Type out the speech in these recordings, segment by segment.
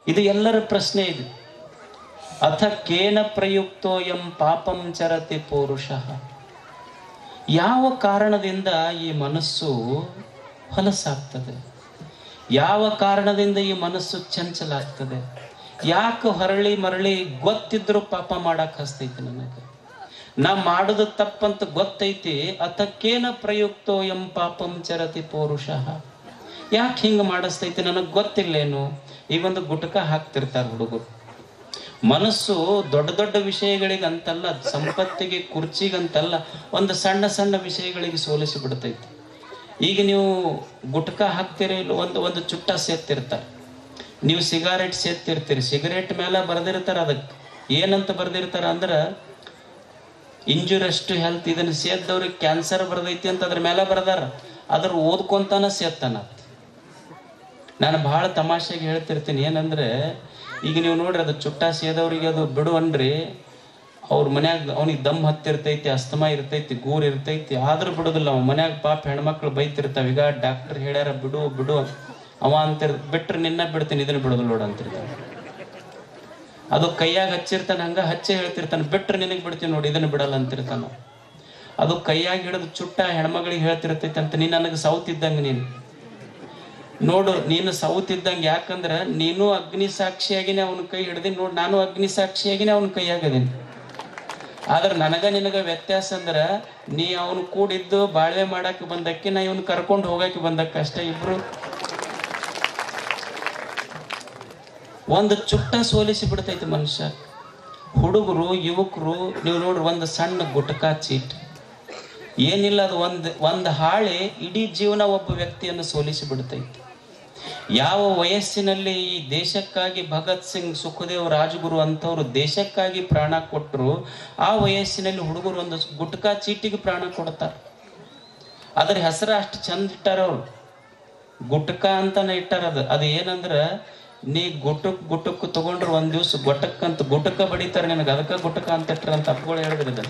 ಇದು ಎಲ್ಲರ ಪ್ರಶ್ನೆ ಇದು ಅಥ ಕೇನ ಪ್ರಯುಕ್ತೋ ಎಂ ಪಾಪಂ ಚರತಿ ಪೌರುಷ ಯಾವ ಕಾರಣದಿಂದ ಈ ಮನಸ್ಸು ಹೊಲಸಾಗ್ತದೆ ಯಾವ ಕಾರಣದಿಂದ ಈ ಮನಸ್ಸು ಚಂಚಲಾಗ್ತದೆ ಯಾಕೆ ಹೊರಳಿ ಮರಳಿ ಗೊತ್ತಿದ್ರು ಪಾಪ ಮಾಡಕ್ ಹಸ್ತೈತಿ ನನಗೆ ನಾ ಮಾಡುದು ತಪ್ಪಂತ ಗೊತ್ತೈತಿ ಅತಕ್ಕೇನ ಪ್ರಯುಕ್ತೋ ಎಂ ಪಾಪಂ ಚರತಿ ಪೌರುಷ ಯಾಕೆ ಹಿಂಗ ಮಾಡಿಸ್ತೈತಿ ನನಗೆ ಗೊತ್ತಿಲ್ಲೇನು ಈಗ ಒಂದು ಗುಟಕ ಹಾಕ್ತಿರ್ತಾರ ಹುಡುಗರು ಮನಸ್ಸು ದೊಡ್ಡ ದೊಡ್ಡ ವಿಷಯಗಳಿಗೆ ಅಂತಲ್ಲ ಸಂಪತ್ತಿಗೆ ಕುರ್ಚಿಗಂತಲ್ಲ ಒಂದು ಸಣ್ಣ ಸಣ್ಣ ವಿಷಯಗಳಿಗೆ ಸೋಲಿಸಿ ಬಿಡ್ತೈತಿ ಈಗ ನೀವು ಗುಟ್ಕ ಹಾಕ್ತೀರಿ ಇಲ್ಲ ಒಂದು ಒಂದು ಚುಟ್ಟ ಸೇತ್ತಿರ್ತಾರೆ ನೀವು ಸಿಗಾರೆಟ್ ಸೇತ್ತಿರ್ತೀರಿ ಸಿಗರೇಟ್ ಮೇಲೆ ಬರೆದಿರ್ತಾರೆ ಅದಕ್ಕೆ ಏನಂತ ಬರೆದಿರ್ತಾರ ಅಂದ್ರೆ ಇಂಜುರಷ್ಟು ಹೆಲ್ತ್ ಇದನ್ನ ಸೇದ್ದವ್ರಿಗೆ ಕ್ಯಾನ್ಸರ್ ಬರ್ದೈತಿ ಅಂತ ಅದ್ರ ಮೇಲೆ ಬರ್ದಾರ ಅದ್ರ ಓದ್ಕೊಂತಾನ ಸೇತ್ತಾನ ನಾನು ಬಹಳ ತಮಾಷೆಗೆ ಹೇಳ್ತಿರ್ತೀನಿ ಏನಂದ್ರೆ ಈಗ ನೀವು ನೋಡ್ರಿ ಅದು ಚುಟ್ಟ ಸೇದವ್ರಿಗೆ ಅದು ಬಿಡು ಅನ್ರಿ ಅವ್ರ ಮನ್ಯಾಗ ಅವನಿಗೆ ದಮ್ ಹತ್ತಿರ್ತೈತಿ ಅಸ್ತಮ ಇರ್ತೈತಿ ಗೂರ್ ಇರ್ತೈತಿ ಆದ್ರೂ ಬಿಡುದಿಲ್ಲ ಅವ ಮನ್ಯಾಗ ಪಾಪ ಹೆಣ್ಮಕ್ಳು ಬೈತಿರ್ತಾವ ಈಗ ಡಾಕ್ಟರ್ ಹೇಳ್ಯಾರ ಬಿಡು ಬಿಡು ಅವ ಅಂತಿರ್ ಬಿಟ್ರೆ ನಿನ್ನ ಬಿಡ್ತೀನಿ ಇದನ್ನ ಬಿಡುದಿಲ್ಲ ನೋಡು ಅಂತಿರ್ತಾವ ಅದು ಕೈಯಾಗ ಹಚ್ಚಿರ್ತಾನೆ ಹಂಗ ಹಚ್ಚೆ ಹೇಳ್ತಿರ್ತಾನೆ ಬಿಟ್ರೆ ನಿನಗೆ ಬಿಡ್ತೀನಿ ನೋಡಿ ಇದನ್ನ ಬಿಡಲ್ಲ ಅಂತಿರ್ತಾನ ಅದು ಕೈಯಾಗ ಹಿಡಿದು ಚುಟ್ಟ ಹೆಣ್ಮಗಳಿಗೆ ಹೇಳ್ತಿರ್ತೈತಿ ಅಂತ ನೀನ್ ನನಗೆ ಸೌತ್ ಇದ್ದಂಗ ನೀನು ನೋಡು ನೀನು ಸೌತ್ ಇದ್ದಂಗೆ ಯಾಕಂದ್ರ ನೀನು ಅಗ್ನಿ ಸಾಕ್ಷಿಯಾಗಿನೇ ಅವನ ಕೈ ಹಿಡ್ದಿ ನೋಡು ನಾನು ಅಗ್ನಿ ಸಾಕ್ಷಿಯಾಗಿನೇ ಅವನ ಕೈಯಾಗದೀನಿ ಆದ್ರೆ ನನಗ ನಿನಗ ವ್ಯತ್ಯಾಸ ಅಂದ್ರ ನೀ ಅವನು ಕೂಡಿದ್ದು ಬಾಳ್ವೆ ಮಾಡಕ್ಕೆ ಬಂದಕ್ಕೆ ನಾ ಇವನ್ ಕರ್ಕೊಂಡು ಹೋಗಕ್ಕೆ ಬಂದಕ್ಕೆ ಅಷ್ಟೇ ಇಬ್ರು ಒಂದು ಚುಟ್ಟ ಸೋಲಿಸಿ ಬಿಡ್ತೈತಿ ಮನುಷ್ಯ ಹುಡುಗರು ಯುವಕರು ನೀವು ನೋಡ್ರಿ ಒಂದು ಸಣ್ಣ ಗುಟಕ ಚೀಟ್ ಏನಿಲ್ಲ ಅದು ಒಂದು ಒಂದು ಹಾಳೆ ಇಡೀ ಜೀವನ ಒಬ್ಬ ವ್ಯಕ್ತಿಯನ್ನು ಸೋಲಿಸಿ ಬಿಡ್ತೈತಿ ಯಾವ ವಯಸ್ಸಿನಲ್ಲಿ ಈ ದೇಶಕ್ಕಾಗಿ ಭಗತ್ ಸಿಂಗ್ ಸುಖದೇವ್ ರಾಜಗುರು ಅಂತವ್ರು ದೇಶಕ್ಕಾಗಿ ಪ್ರಾಣ ಕೊಟ್ಟರು ಆ ವಯಸ್ಸಿನಲ್ಲಿ ಹುಡುಗರು ಒಂದು ಗುಟ್ಕಾ ಚೀಟಿಗೆ ಪ್ರಾಣ ಕೊಡ್ತಾರೆ ಅದ್ರ ಹೆಸರು ಅಷ್ಟು ಚಂದ ಇಟ್ಟಾರ ಅವ್ರು ಗುಟ್ಕ ಅಂತಾನೆ ಇಟ್ಟಾರ ಅದು ಅದು ಏನಂದ್ರ ನೀ ಗುಟುಕ್ ಗುಟುಕ್ ತಗೊಂಡ್ರ ಒಂದ್ ದಿವ್ಸ ಗೊಟಕ್ ಅಂತ ಗುಟಕ ಬಡಿತಾರ ನಿನಗೆ ಅದಕ್ಕ ಗುಟಕ ಅಂತ ಇಟ್ಟಾರ ಅಂತ ಅಪ್ಪಗಳು ಹೇಳಿದ್ರು ಇದನ್ನ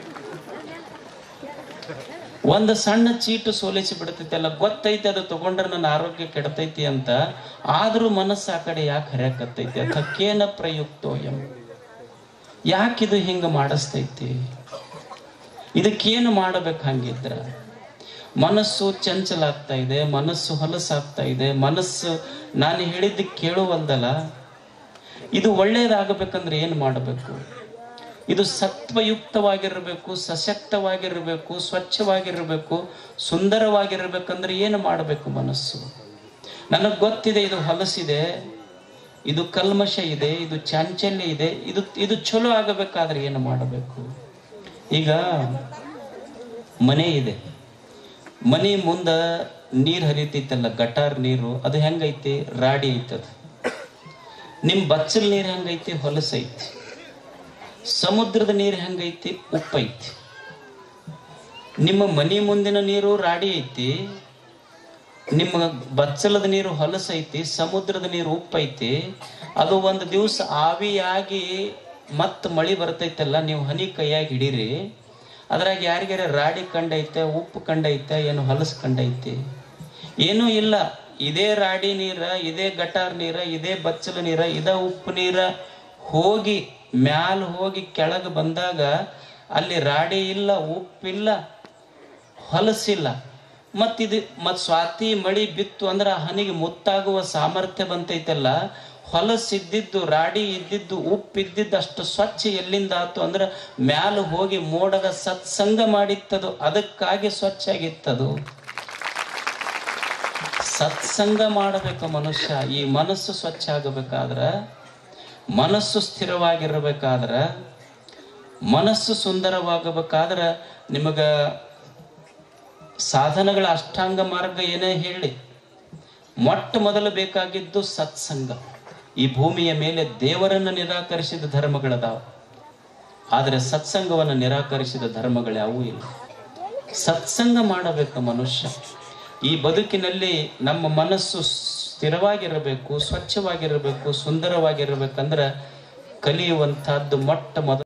ಒಂದು ಸಣ್ಣ ಚೀಟು ಸೋಲಿಸಿ ಬಿಡ್ತೈತಿ ಅಲ್ಲ ಗೊತ್ತೈತಿ ಅದು ತಗೊಂಡ್ರೆ ನನ್ನ ಆರೋಗ್ಯ ಕೆಡತೈತಿ ಅಂತ ಆದ್ರೂ ಮನಸ್ಸು ಆ ಕಡೆ ಯಾಕೆ ಹರಿಯಾಕತ್ತೈತಿ ಅದಕ್ಕೇನ ಪ್ರಯುಕ್ತೋ ಎಂ ಯಾಕಿದು ಹಿಂಗ ಮಾಡಿಸ್ತೈತಿ ಇದಕ್ಕೇನು ಮಾಡಬೇಕು ಹಂಗಿದ್ರ ಮನಸ್ಸು ಚಂಚಲಾಗ್ತಾ ಇದೆ ಮನಸ್ಸು ಹೊಲಸಾಗ್ತಾ ಇದೆ ಮನಸ್ಸು ನಾನು ಹೇಳಿದ್ದು ಕೇಳುವಲ್ದಲ್ಲ ಇದು ಒಳ್ಳೇದಾಗಬೇಕಂದ್ರೆ ಏನು ಮಾಡಬೇಕು ಇದು ಸತ್ವಯುಕ್ತವಾಗಿರಬೇಕು ಸಶಕ್ತವಾಗಿರಬೇಕು ಸ್ವಚ್ಛವಾಗಿರಬೇಕು ಸುಂದರವಾಗಿರ್ಬೇಕಂದ್ರೆ ಏನು ಮಾಡಬೇಕು ಮನಸ್ಸು ನನಗೆ ಗೊತ್ತಿದೆ ಇದು ಹೊಲಸಿದೆ ಇದು ಕಲ್ಮಶ ಇದೆ ಇದು ಚಾಂಚಲ್ಯ ಇದೆ ಇದು ಇದು ಚಲೋ ಆಗಬೇಕಾದ್ರೆ ಏನು ಮಾಡಬೇಕು ಈಗ ಮನೆ ಇದೆ ಮನೆ ಮುಂದ ನೀರು ಹರಿತೈತಲ್ಲ ಗಟಾರ್ ನೀರು ಅದು ಹೆಂಗೈತಿ ರಾಡಿ ಐತದ ನಿಮ್ ಬಚ್ಚಲ್ ನೀರು ಹೆಂಗೈತಿ ಹೊಲಸೈತಿ ಸಮುದ್ರದ ನೀರು ಹೆಂಗೈತಿ ಉಪ್ಪೈತಿ ನಿಮ್ಮ ಮನಿ ಮುಂದಿನ ನೀರು ರಾಡಿ ಐತಿ ನಿಮ್ಮ ಬಚ್ಚಲದ ನೀರು ಹೊಲಸೈತಿ ಸಮುದ್ರದ ನೀರು ಉಪ್ಪೈತಿ ಅದು ಒಂದು ದಿವಸ ಆವಿಯಾಗಿ ಮತ್ ಮಳಿ ಬರ್ತೈತಲ್ಲ ನೀವು ಹನಿ ಕೈಯಾಗಿ ಹಿಡೀರಿ ಅದ್ರಾಗ ಯಾರಿಗಾರ ರಾಡಿ ಕಂಡೈತೆ ಉಪ್ಪು ಕಂಡೈತೆ ಏನು ಹೊಲಸು ಕಂಡೈತಿ ಏನೂ ಇಲ್ಲ ಇದೇ ರಾಡಿ ನೀರ ಇದೇ ಗಟಾರ್ ನೀರ ಇದೇ ಬಚ್ಚಲ ನೀರ ಇದ ಉಪ್ಪು ನೀರ ಹೋಗಿ ಮ್ಯಾಲ ಹೋಗಿ ಕೆಳಗೆ ಬಂದಾಗ ಅಲ್ಲಿ ರಾಡಿ ಇಲ್ಲ ಉಪ್ಪಿಲ್ಲ ಹೊಲಸಿಲ್ಲ ಮತ್ತಿದು ಮತ್ ಸ್ವಾತಿ ಮಳಿ ಬಿತ್ತು ಅಂದ್ರೆ ಆ ಹನಿಗೆ ಮುತ್ತಾಗುವ ಸಾಮರ್ಥ್ಯ ಬಂತೈತಲ್ಲ ಹೊಲಸಿದ್ದಿದ್ದು ರಾಡಿ ಇದ್ದಿದ್ದು ಉಪ್ಪು ಇದ್ದಿದ್ದು ಅಷ್ಟು ಸ್ವಚ್ಛ ಎಲ್ಲಿಂದ ಆತು ಅಂದ್ರೆ ಮ್ಯಾಲ ಹೋಗಿ ಮೋಡದ ಸತ್ಸಂಗ ಮಾಡಿತ್ತದು ಅದಕ್ಕಾಗಿ ಸ್ವಚ್ಛ ಆಗಿತ್ತದು ಸತ್ಸಂಗ ಮಾಡಬೇಕು ಮನುಷ್ಯ ಈ ಮನಸ್ಸು ಸ್ವಚ್ಛ ಆಗಬೇಕಾದ್ರ ಮನಸ್ಸು ಸ್ಥಿರವಾಗಿರಬೇಕಾದ್ರ ಮನಸ್ಸು ಸುಂದರವಾಗಬೇಕಾದ್ರ ನಿಮಗ ಸಾಧನಗಳ ಅಷ್ಟಾಂಗ ಮಾರ್ಗ ಏನೇ ಹೇಳಿ ಮೊಟ್ಟ ಮೊದಲು ಬೇಕಾಗಿದ್ದು ಸತ್ಸಂಗ ಈ ಭೂಮಿಯ ಮೇಲೆ ದೇವರನ್ನು ನಿರಾಕರಿಸಿದ ಧರ್ಮಗಳದಾವ ಆದರೆ ಸತ್ಸಂಗವನ್ನು ನಿರಾಕರಿಸಿದ ಧರ್ಮಗಳು ಯಾವೂ ಇಲ್ಲ ಸತ್ಸಂಗ ಮಾಡಬೇಕು ಮನುಷ್ಯ ಈ ಬದುಕಿನಲ್ಲಿ ನಮ್ಮ ಮನಸ್ಸು ಸ್ಥಿರವಾಗಿರಬೇಕು ಸ್ವಚ್ಛವಾಗಿರಬೇಕು ಸುಂದರವಾಗಿರಬೇಕಂದ್ರೆ ಕಲಿಯುವಂತಹದ್ದು ಮೊಟ್ಟ ಮೊದಲು